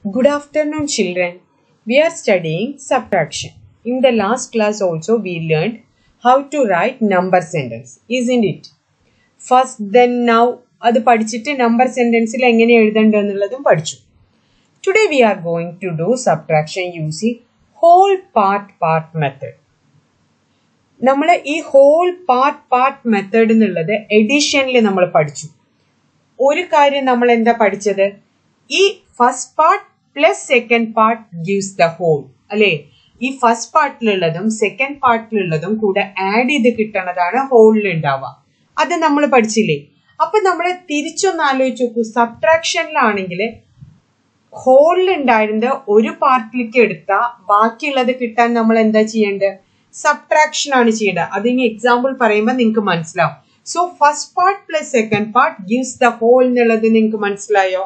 Good afternoon, children. We are studying subtraction. In the last class also we learned how to write number sentence, isn't it? First, then, now അത് പഠിച്ചിട്ട് number സെന്റൻസിൽ എങ്ങനെ എഴുതണ്ടെന്നുള്ളതും പഠിച്ചു today we are going to do subtraction using whole part part method നമ്മൾ ഈ whole part part method എന്നുള്ളത് എഡിഷനിൽ നമ്മൾ പഠിച്ചു ഒരു കാര്യം നമ്മൾ എന്താ പഠിച്ചത് ഈ first part plus second part gives the whole അല്ലെ ഈ ഫസ്റ്റ് പാർട്ടിലുള്ളതും സെക്കൻഡ് പാർട്ടിലുള്ളതും കൂടെ ആഡ് ചെയ്ത് കിട്ടണതാണ് ഹോളിൽ ഉണ്ടാവുക അത് നമ്മൾ പഠിച്ചില്ലേ അപ്പൊ നമ്മൾ തിരിച്ചൊന്ന് ആലോചിച്ച് നോക്കൂ സബ്ട്രാക്ഷനിലാണെങ്കിൽ ഹോളിൽ ഉണ്ടായിരുന്നത് ഒരു പാർട്ടിലേക്ക് എടുത്താൽ ബാക്കിയുള്ളത് കിട്ടാൻ നമ്മൾ എന്താ ചെയ്യേണ്ടത് സബ്ട്രാക്ഷൻ ആണ് ചെയ്യേണ്ടത് അതിന് എക്സാമ്പിൾ പറയുമ്പോൾ നിങ്ങൾക്ക് മനസ്സിലാവും so first part plus second part gives the whole എന്നുള്ളത് നിങ്ങൾക്ക് മനസ്സിലായോ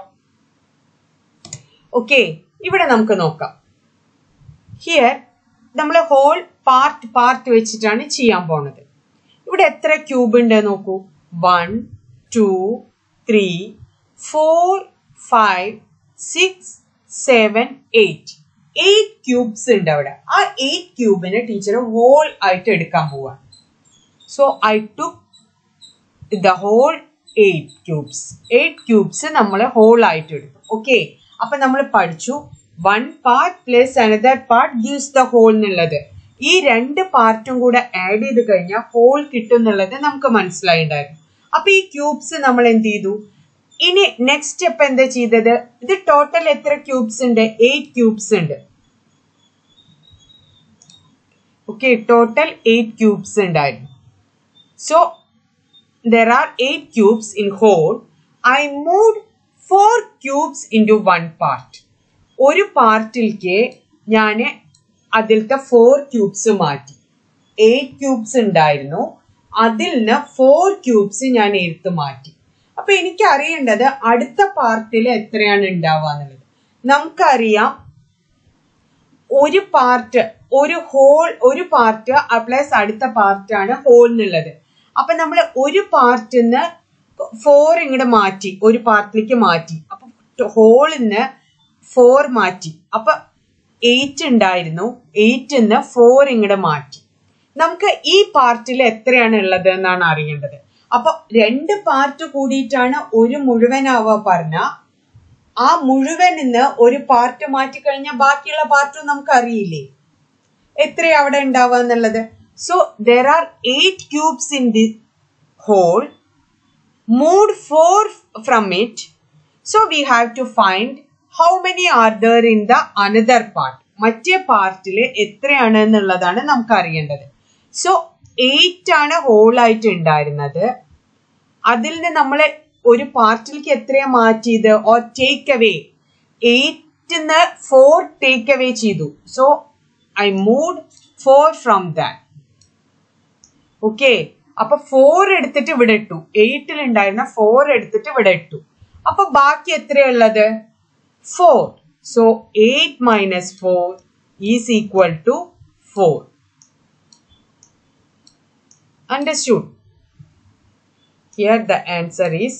ഓക്കെ ഇവിടെ നമുക്ക് നോക്കാം ഹിയർ നമ്മൾ ഹോൾ പാർട്ട് പാർട്ട് വെച്ചിട്ടാണ് ചെയ്യാൻ പോണത് ഇവിടെ എത്ര ക്യൂബ് ഉണ്ട് നോക്കൂ one two three four five six seven eight eight cubes ഉണ്ട് അവിടെ ആ എയ്റ്റ് ക്യൂബിനെ ടീച്ചർ ഹോൾ ആയിട്ട് എടുക്കാൻ പോവാണ് so I to the whole eight cubes eight cubes നമ്മൾ ഹോൾ ആയിട്ട് എടുക്കും ഓക്കെ അപ്പൊ നമ്മൾ പഠിച്ചു one part plus another part gives the whole എന്നുള്ളത് ഈ രണ്ട് പാർട്ടും കൂടെ ആഡ് ചെയ്ത് കഴിഞ്ഞാൽ ഹോൾ കിട്ടും എന്നുള്ളത് നമുക്ക് മനസ്സിലായിണ്ടായിരുന്നു അപ്പൊ ഈ ക്യൂബ്സ് നമ്മൾ എന്ത് ചെയ്തു ഇനി നെക്സ്റ്റ് സ്റ്റെപ്പ് എന്താ ചെയ്തത് ഇത് ടോട്ടൽ എത്ര ക്യൂബ്സ് ഉണ്ട് എയ്റ്റ് ക്യൂബ്സ് ഉണ്ട് ഓക്കെ ടോട്ടൽ എയ്റ്റ് ക്യൂബ്സ് ഉണ്ടായിരുന്നു so there are eight cubes in whole I move four cubes into one part ഒരു പാർട്ടിലേക്ക് ഞാൻ അതിലത്തെ ഫോർ ക്യൂബ്സ് മാറ്റി എയ്റ്റ് ക്യൂബ്സ് ഉണ്ടായിരുന്നു അതിൽ നിന്ന് ഫോർ ക്യൂബ്സ് ഞാൻ എടുത്ത് മാറ്റി അപ്പൊ എനിക്ക് അറിയേണ്ടത് അടുത്ത പാർട്ടിൽ എത്രയാണ് ഉണ്ടാവുക എന്നുള്ളത് നമുക്കറിയാം ഒരു പാർട്ട് ഒരു ഹോൾ ഒരു പാർട്ട് പ്ലസ് അടുത്ത പാർട്ടാണ് ഹോൾ എന്നുള്ളത് അപ്പൊ നമ്മൾ ഒരു പാർട്ടിൽ നിന്ന് ഫോർ ഇങ്ങോട്ട് മാറ്റി ഒരു പാർട്ടിലേക്ക് മാറ്റി അപ്പൊ ഹോളിൽ നിന്ന് ഫോർ മാറ്റി അപ്പൊ എയ്റ്റ് ഉണ്ടായിരുന്നു എയ്റ്റിൽ നിന്ന് ഫോർ ഇങ്ങോട്ട് മാറ്റി നമുക്ക് ഈ പാർട്ടിൽ എത്രയാണ് ഉള്ളത് എന്നാണ് അറിയേണ്ടത് അപ്പൊ രണ്ട് പാർട്ട് കൂടിയിട്ടാണ് ഒരു മുഴുവനാവുക പറഞ്ഞ ആ മുഴുവനിന്ന് ഒരു പാർട്ട് മാറ്റി കഴിഞ്ഞാൽ ബാക്കിയുള്ള പാർട്ടും നമുക്ക് അറിയില്ലേ എത്രയാ അവിടെ ഉണ്ടാവുക എന്നുള്ളത് so there are eight cubes in the whole moved four from it so we have to find how many are there in the another part മറ്റേ പാർട്ടിൽ എത്രയാണ് എന്നുള്ളതാണ് നമുക്ക് അറിയേണ്ടത് സോ എയ്റ്റ് ആണ് ഹോൾ ആയിട്ട് ഉണ്ടായിരുന്നത് അതിൽ നിന്ന് നമ്മൾ ഒരു പാർട്ടിലേക്ക് എത്രയാ മാറ്റിയത് ഓർ ടേക്ക് അവേ എയ്റ്റിന്ന് ഫോർ ടേക്ക് അവേ ചെയ്തു so I moved four from that okay അപ്പൊ ഫോർ എടുത്തിട്ട് ഇവിടെ ഇട്ടു എയ്റ്റിൽ ഉണ്ടായിരുന്ന ഫോർ എടുത്തിട്ട് ഇവിടെ ഇട്ടു അപ്പൊ ബാക്കി എത്രയുള്ളത് four so eight minus four is equal to four understood here the answer is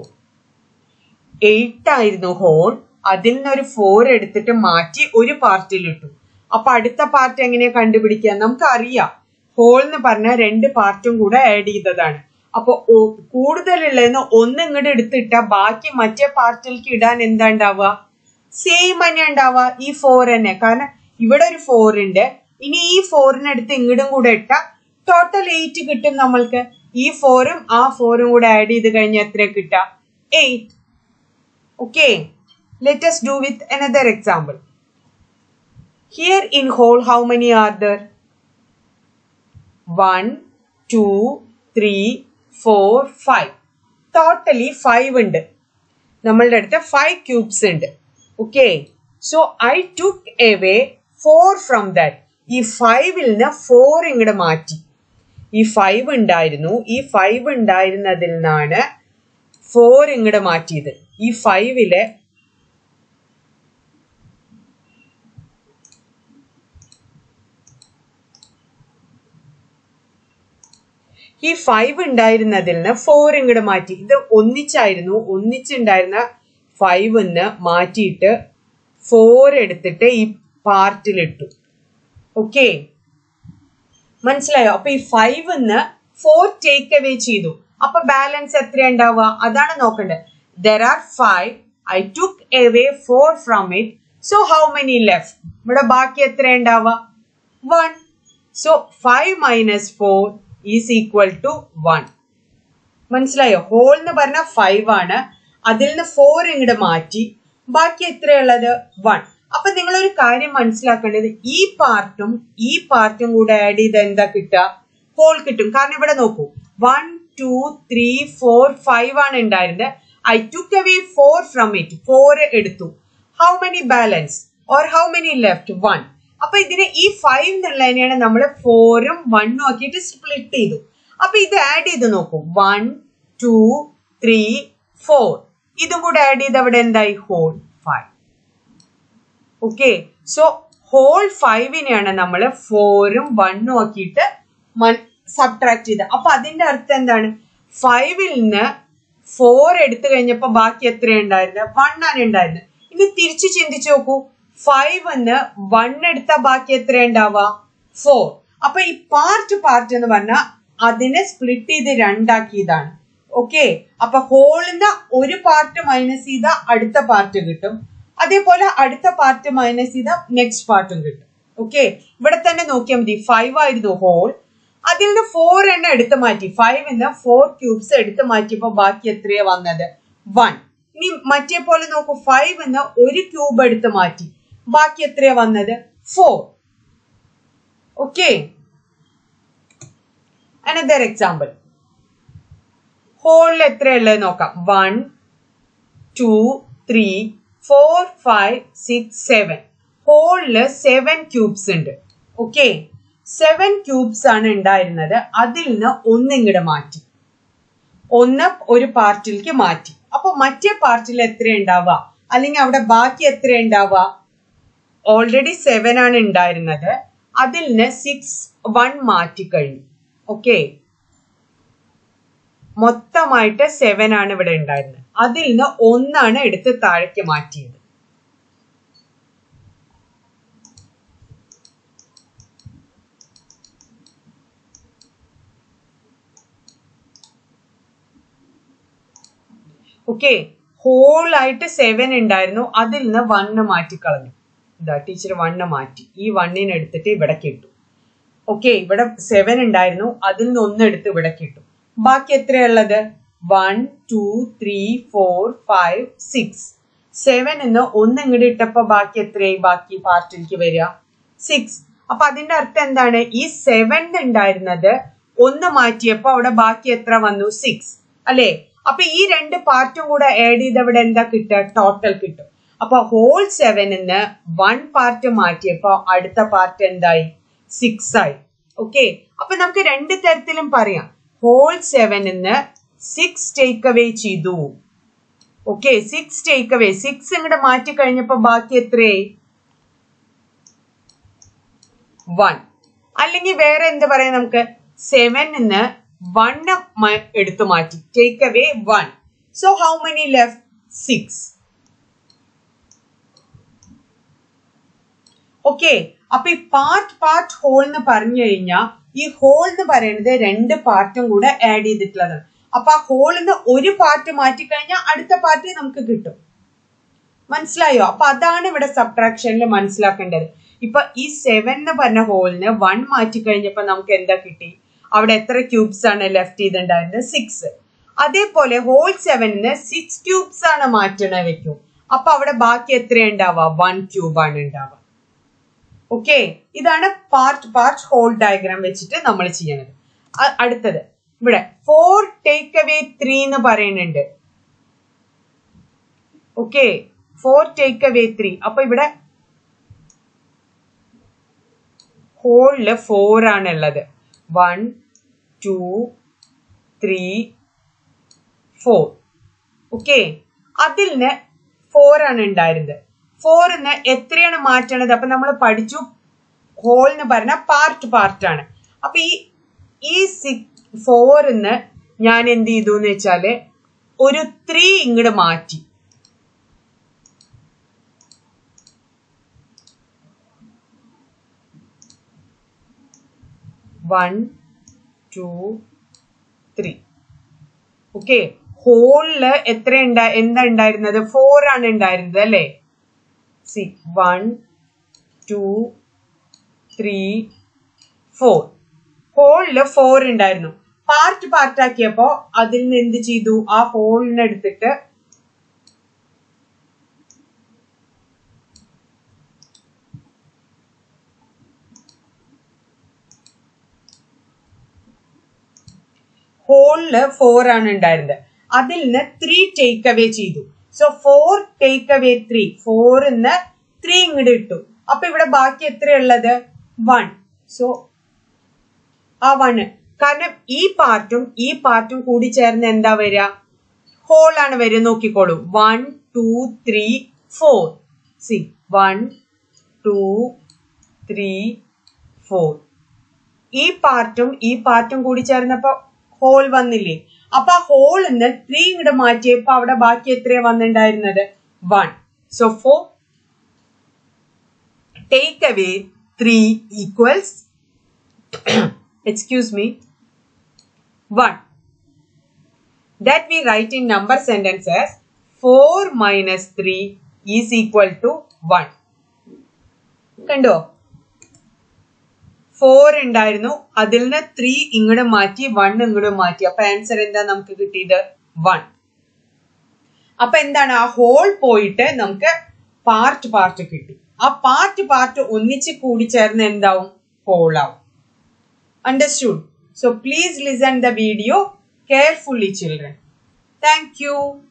4 8 ആയിരുന്നു ഹോൾ അതിൽ നിന്ന് ഒരു ഫോർ എടുത്തിട്ട് മാറ്റി ഒരു പാർട്ടിൽ ഇട്ടു അപ്പൊ അടുത്ത പാർട്ട് എങ്ങനെയാ കണ്ടുപിടിക്കുക നമുക്ക് അറിയാം ഹോൾ എന്ന് പറഞ്ഞാൽ രണ്ട് പാർട്ടും കൂടെ ആഡ് ചെയ്തതാണ് അപ്പൊ കൂടുതലുള്ളതെന്ന് ഒന്ന് ഇങ്ങോട്ട് എടുത്തിട്ട ബാക്കി മറ്റേ പാർട്ടിലേക്ക് ഇടാൻ എന്താ ഉണ്ടാവുക സെയിം തന്നെ ഉണ്ടാവുക ഈ ഫോർ തന്നെ കാരണം ഇവിടെ ഒരു ഫോർ ഉണ്ട് ഇനി ഈ ഫോറിനടുത്ത് ഇങ്ങോട്ടും കൂടെ ഇട്ട ടോട്ടൽ എയ്റ്റ് കിട്ടും നമ്മൾക്ക് ഈ ഫോറും ആ ഫോറും കൂടെ ആഡ് ചെയ്ത് കഴിഞ്ഞാൽ എത്ര കിട്ടാം eight okay let us do with another example here in whole how many are there one two three four five totally five ഉണ്ട് നമ്മളുടെ അടുത്ത് ഫൈവ് ക്യൂബ്സ് ഉണ്ട് okay so I took away four from that ഈ ഫൈവിൽ നിന്ന് four ഇങ്ങോട്ട് മാറ്റി ഈ ഫൈവ് ഉണ്ടായിരുന്നു ഈ ഫൈവ് ഉണ്ടായിരുന്നതിൽ നിന്നാണ് ഫോർ ഇങ്ങോട്ട് മാറ്റിയത് ഈ ഫൈവില് ഈ ഫൈവ് ഉണ്ടായിരുന്നതിൽ നിന്ന് ഫോർ ഇങ്ങോട്ട് മാറ്റി ഇത് ഒന്നിച്ചായിരുന്നു ഒന്നിച്ചുണ്ടായിരുന്ന ഫൈവ് മാറ്റിയിട്ട് ഫോർ എടുത്തിട്ട് ഈ പാർട്ടിലിട്ടു ഓക്കെ മനസ്സിലായോ അപ്പൊ ഈ ഫൈവ് ഫോർ ടേക്ക് അവേ ചെയ്തു അപ്പൊ ബാലൻസ് എത്ര ഉണ്ടാവുക അതാണ് നോക്കേണ്ടത് there are five I took away four from it so how many left ഇവിടെ ബാക്കി എത്ര ഉണ്ടാവുക one so five minus four is equal to one മനസ്സിലായോ ഹോൾ എന്ന് പറഞ്ഞാൽ ഫൈവ് ആണ് അതിൽ നിന്ന് ഫോർ ഇങ്ങോട്ട് മാറ്റി ബാക്കി എത്രയുള്ളത് വൺ അപ്പൊ നിങ്ങൾ ഒരു കാര്യം മനസ്സിലാക്കേണ്ടത് ഈ പാർട്ടും ഈ പാർട്ടും കൂടെ ആഡ് ചെയ്ത് എന്താ കിട്ടുക ഹോൾ കിട്ടും കാരണം ഇവിടെ നോക്കൂ one two three four five ആണ് ഉണ്ടായിരുന്നത് I took away four from it four എടുത്തു how many balance or how many left one അപ്പൊ ഇതിന് ഈ ഫൈവ് എന്നുള്ളതിനെയാണ് നമ്മൾ ഫോറും വണ്ണും ആക്കിയിട്ട് സ്പ്ലിറ്റ് ചെയ്തു അപ്പൊ ഇത് ആഡ് ചെയ്ത് നോക്കും വൺ ടു ത്രീ ഫോർ ഇതും കൂടെ ആഡ് ചെയ്ത് അവിടെ എന്തായി whole five okay so whole ഫൈവിനെയാണ് നമ്മൾ ഫോറും വണ്ണും ആക്കിയിട്ട് സബ്ട്രാക്ട് ചെയ്ത് അപ്പൊ അതിന്റെ അർത്ഥം എന്താണ് ഫൈവിൽ നിന്ന് ഫോർ എടുത്തു കഴിഞ്ഞപ്പോ ബാക്കി എത്ര ഉണ്ടായിരുന്നത് വൺ ആണ് ഉണ്ടായിരുന്നത് ഇനി തിരിച്ചു ചിന്തിച്ചു നോക്കൂ ഫൈവ് എന്ന് വൺ എടുത്ത ബാക്കി എത്ര ഉണ്ടാവുക ഫോർ അപ്പൊ ഈ പാർട്ട് പാർട്ട് എന്ന് പറഞ്ഞാൽ അതിനെ സ്പ്ലിറ്റ് ചെയ്ത് രണ്ടാക്കിയതാണ് ഓക്കെ അപ്പൊ ഹോളിന്ന് ഒരു പാർട്ട് മൈനസ് ചെയ്ത അടുത്ത പാർട്ട് കിട്ടും അതേപോലെ അടുത്ത പാർട്ട് മൈനസ് ചെയ്ത നെക്സ്റ്റ് പാർട്ടും കിട്ടും ഓക്കെ ഇവിടെ തന്നെ നോക്കിയാൽ മതി ഫൈവ് ആയിരുന്നു ഹോൾ അതിൽ നിന്ന് ഫോർ എണ്ണം എടുത്തു മാറ്റി ഫൈവ് എന്ന് ഫോർ ക്യൂബ്സ് എടുത്തു മാറ്റിയപ്പോ ബാക്കി എത്രയാ വന്നത് വൺ ഇനി മറ്റേ പോലെ നോക്കൂ ഫൈവ് എന്ന് ഒരു ക്യൂബ് എടുത്തു മാറ്റി ബാക്കി എത്രയാ വന്നത് ഫോർ ഓക്കെ അനദർ എക്സാമ്പിൾ ഹോളിൽ എത്രയുള്ളത് നോക്കാം one two three four five six seven ഹോളില് സെവൻ ക്യൂബ്സ് ഉണ്ട് ഓക്കെ സെവൻ ക്യൂബ്സ് ആണ് ഉണ്ടായിരുന്നത് അതിൽ നിന്ന് ഒന്നിങ്ങടെ മാറ്റി ഒന്ന് ഒരു പാർട്ടിലേക്ക് മാറ്റി അപ്പൊ മറ്റേ പാർട്ടിൽ എത്ര ഉണ്ടാവുക അല്ലെങ്കിൽ അവിടെ ബാക്കി എത്ര ഉണ്ടാവുക ഓൾറെഡി സെവൻ ആണ് ഉണ്ടായിരുന്നത് അതിൽ നിന്ന് സിക്സ് വൺ മാറ്റി കഴിഞ്ഞു ഓക്കെ മൊത്തമായിട്ട് സെവൻ ആണ് ഇവിടെ ഉണ്ടായിരുന്നത് അതിൽ നിന്ന് ഒന്നാണ് എടുത്ത് താഴേക്ക് മാറ്റിയത് ഓക്കെ ഹോൾ ആയിട്ട് സെവൻ ഉണ്ടായിരുന്നു അതിൽ നിന്ന് വണ്ണ് മാറ്റിക്കളഞ്ഞു ഇതാ ടീച്ചർ വണ്ണ് മാറ്റി ഈ വണ്ണിനെ എടുത്തിട്ട് ഇവിടെ കിട്ടു ഓക്കെ ഇവിടെ സെവൻ ഉണ്ടായിരുന്നു അതിൽ നിന്ന് ഒന്ന് എടുത്ത് ഇവിടെ കിട്ടും ബാക്കി എത്രയുള്ളത് one two three four five six seven എന്ന് ഒന്ന് ഇങ്ങോട്ട് ഇട്ടപ്പോ ബാക്കി എത്രയായി ബാക്കി പാർട്ടിലേക്ക് വരിക സിക്സ് അപ്പൊ അതിന്റെ അർത്ഥം എന്താണ് ഈ സെവൻ ഉണ്ടായിരുന്നത് ഒന്ന് മാറ്റിയപ്പോ അവിടെ ബാക്കി എത്ര വന്നു സിക്സ് അല്ലേ അപ്പൊ ഈ രണ്ട് പാർട്ടും കൂടെ ആഡ് ചെയ്ത് ഇവിടെ എന്താ കിട്ടുക ടോട്ടൽ കിട്ടും അപ്പൊ ഹോൾ സെവനിന്ന് വൺ പാർട്ട് മാറ്റിയപ്പോ അടുത്ത പാർട്ട് എന്തായി സിക്സ് ആയി ഓക്കെ അപ്പൊ നമുക്ക് രണ്ട് തരത്തിലും പറയാം ഹോൾ സെവനിന്ന് സിക്സ് ടേക്ക് അവേ ചെയ്തു okay six take away six ഇങ്ങോട്ട് മാറ്റി കഴിഞ്ഞപ്പോ ബാക്കി എത്രയായി വൺ അല്ലെങ്കിൽ വേറെ എന്ത് പറയാം നമുക്ക് സെവനിന്ന് വൺ എടുത്തു മാറ്റി take away one so how many left six okay അപ്പൊ ഈ പാർട്ട് പാർട്ട് ഹോൾ എന്ന് പറഞ്ഞു കഴിഞ്ഞാൽ ഈ ഹോൾ എന്ന് പറയുന്നത് രണ്ട് പാർട്ടും കൂടെ ആഡ് ചെയ്തിട്ടുള്ളതാണ് അപ്പൊ ആ ഹോളിന്ന് ഒരു പാർട്ട് മാറ്റി കഴിഞ്ഞാൽ അടുത്ത പാർട്ട് നമുക്ക് കിട്ടും മനസ്സിലായോ അപ്പൊ അതാണ് ഇവിടെ സബ്ട്രാക്ഷനിൽ മനസ്സിലാക്കേണ്ടത് ഇപ്പൊ ഈ സെവൻ എന്ന് പറഞ്ഞ ഹോളിന് വൺ മാറ്റി കഴിഞ്ഞപ്പോ നമുക്ക് എന്താ കിട്ടി അവിടെ എത്ര ക്യൂബ്സ് ആണ് ലെഫ്റ്റ് ചെയ്തിട്ടുണ്ടായിരുന്നത് സിക്സ് അതേപോലെ ഹോൾ സെവനിന് സിക്സ് ക്യൂബ്സ് ആണ് മാറ്റണ വെക്കും അപ്പൊ അവിടെ ബാക്കി എത്ര ഉണ്ടാവുക വൺ ക്യൂബ് ആണ് ഉണ്ടാവുക ഓക്കെ ഇതാണ് പാർട്ട് പാർട്ട് ഹോൾ ഡയഗ്രാം വെച്ചിട്ട് നമ്മൾ ചെയ്യണത് അടുത്തത് ഇവിടെ ഫോർ ടേക്ക് അവേ ത്രീ എന്ന് പറയുന്നുണ്ട് okay four take away three അപ്പൊ ഇവിടെ ഹോളില് ഫോർ ആണ് ഉള്ളത് one two three four okay അതിൽ നിന്ന് ഫോർ ആണ് ഉണ്ടായിരുന്നത് ഫോറിന്ന് എത്രയാണ് മാറ്റണത് അപ്പൊ നമ്മൾ പഠിച്ചു ഹോൾ എന്ന് പറഞ്ഞ പാർട്ട് പാർട്ടാണ് അപ്പൊ ഈ ഈ സിക്സ് ഫോറിന്ന് ഞാൻ എന്ത് ചെയ്തു എന്ന് വെച്ചാല് ഒരു ത്രീ ഇങ്ങോട്ട് മാറ്റി വൺ ടു ത്രീ ഓക്കെ ഹോളില് എത്ര ഉണ്ടാ എന്താ ഉണ്ടായിരുന്നത് ഫോർ ആണ് ഉണ്ടായിരുന്നത് അല്ലേ see one two three four ഹോളില് ഫോർ ഉണ്ടായിരുന്നു പാർട്ട് പാർട്ട് ആക്കിയപ്പോ അതിൽ നിന്ന് എന്ത് ചെയ്തു ആ ഹോളിനെ എടുത്തിട്ട് ഹോളില് ഫോർ ആണ് ഉണ്ടായിരുന്നത് അതിൽ നിന്ന് ത്രീ ടേക്ക് അവേ ചെയ്തു so four take away three ഫോറിന്ന് ത്രീ ഇങ്ങോട്ട് ഇട്ടു അപ്പൊ ഇവിടെ ബാക്കി എത്രയുള്ളത് വൺ സോ ആ വണ് കാരണം ഈ പാർട്ടും ഈ പാർട്ടും കൂടി ചേർന്ന് എന്താ വരിക ഹോൾ ആണ് വരിക നോക്കിക്കോളൂ one two three four see one two three four ഈ പാർട്ടും ഈ പാർട്ടും കൂടി ചേർന്നപ്പോ ഹോൾ വന്നില്ലേ അപ്പൊ ആ ഹോളിന്ന് ത്രീ ഇങ്ങോട്ട് മാറ്റിയപ്പോ അവിടെ ബാക്കി എത്രയാ വന്നിട്ടുണ്ടായിരുന്നത് one so four take away three equals excuse me 1 that we write in number sentence as 4 minus 3 is equal to 1 കണ്ടോ ഫോർ ഉണ്ടായിരുന്നു അതിൽ നിന്ന് ത്രീ ഇങ്ങോട്ട് മാറ്റി വൺ ഇങ്ങോട്ട് മാറ്റി അപ്പൊ ആൻസർ എന്താ നമുക്ക് കിട്ടിയത് വൺ അപ്പൊ എന്താണ് ആ ഹോൾ പോയിട്ട് നമുക്ക് പാർട്ട് പാർട്ട് കിട്ടി ആ പാർട്ട് പാർട്ട് ഒന്നിച്ച് കൂടി ചേർന്ന് എന്താവും ഹോൾ ആവും Understood? So please listen the video carefully children. Thank you.